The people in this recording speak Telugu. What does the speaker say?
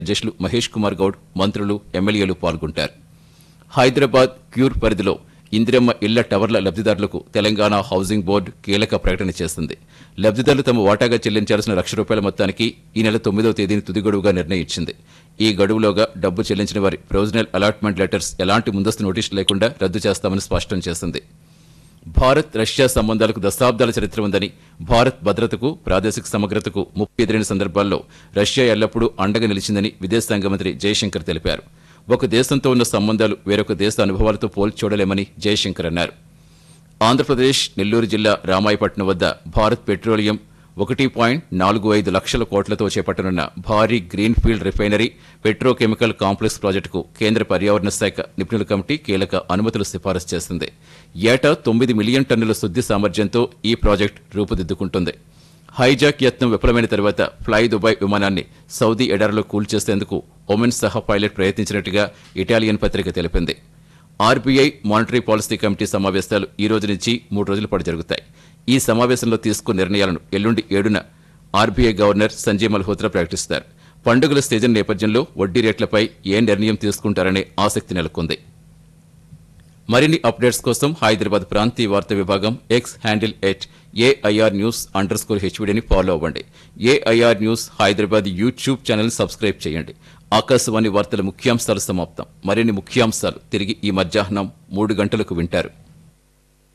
అధ్యక్షులు మహేష్ కుమార్ గౌడ్ మంత్రులు ఎమ్మెల్యేలు పాల్గొంటారు హైదరాబాద్ క్యూర్ పరిధిలో ఇందిరమ్మ ఇళ్ల టవర్ల లబ్ధిదారులకు తెలంగాణ హౌసింగ్ బోర్డు కీలక ప్రకటన చేస్తుంది లబ్ధిదారులు తమ వాటాగా చెల్లించాల్సిన లక్ష రూపాయల మొత్తానికి ఈ నెల తొమ్మిదవ తేదీని తుది గడువుగా నిర్ణయించింది ఈ గడువులోగా డబ్బు చెల్లించిన వారి ప్రొవిజనల్ అలాట్మెంట్ లెటర్స్ ఎలాంటి ముందస్తు నోటీసు లేకుండా రద్దు చేస్తామని స్పష్టం చేసింది భారత్ రష్యా సంబంధాలకు దశాబ్దాల చరిత్ర ఉందని భారత్ భద్రతకు ప్రాదేశిక సమగ్రతకు ముప్పు ఎదురైన సందర్భాల్లో రష్యా ఎల్లప్పుడూ అండగా నిలిచిందని విదేశాంగ మంత్రి జయశంకర్ తెలిపారు ఒక దేశంతో ఉన్న సంబంధాలు వేరొక దేశ అనుభవాలతో పోల్చి చూడలేమని జయశంకర్ అన్నారు ఆంధ్రప్రదేశ్ నెల్లూరు జిల్లా రామాయపట్నం వద్ద భారత్ పెట్రోలియం ఒకటి పాయింట్ నాలుగు ఐదు లక్షల కోట్లతో చేపట్టనున్న భారీ గ్రీన్ఫీల్డ్ రిఫైనరీ పెట్రోకెమికల్ కాంప్లెక్స్ ప్రాజెక్టుకు కేంద్ర పర్యావరణ శాఖ నిపుణుల కమిటీ కీలక అనుమతులు సిఫారసు చేసింది ఏటా తొమ్మిది మిలియన్ టన్నుల శుద్ధి సామర్థ్యంతో ఈ ప్రాజెక్టు రూపుదిద్దుకుంటుంది హైజాక్ యత్నం విఫలమైన తర్వాత ఫ్లై దుబాయ్ విమానాన్ని సౌదీ ఎడారిలో కూల్చేసేందుకు ఒమెన్ సహా పైలట్ ప్రయత్నించినట్టుగా ఇటాలియన్ పత్రిక తెలిపింది ఆర్బీఐ మానిటరీ పాలసీ కమిటీ సమావేశాలు ఈ రోజు నుంచి మూడు రోజుల పాటు జరుగుతాయి ఈ సమావేశంలో తీసుకున్న నిర్ణయాలను ఎల్లుండి ఏడున ఆర్బీఐ గవర్నర్ సంజయ్ మల్హోత్రా ప్రకటిస్తారు పండుగల సీజన్ నేపథ్యంలో వడ్డీ రేట్లపై ఏ నిర్ణయం తీసుకుంటారనే ఆసక్తి నెలకొంది మరిన్ని అప్డేట్స్ కోసం హైదరాబాద్ ప్రాంతీయ వార్తా విభాగం X handle at AIR news under score హెచ్వీడీని ఫాలో అవ్వండి AIR news Hyderabad YouTube channel subscribe చేయండి ఆకాశవాణి వార్తల ముఖ్యాంశాలు సమాప్తం మరిన్ని ముఖ్యాంశాలు తిరిగి ఈ మధ్యాహ్నం మూడు గంటలకు వింటారు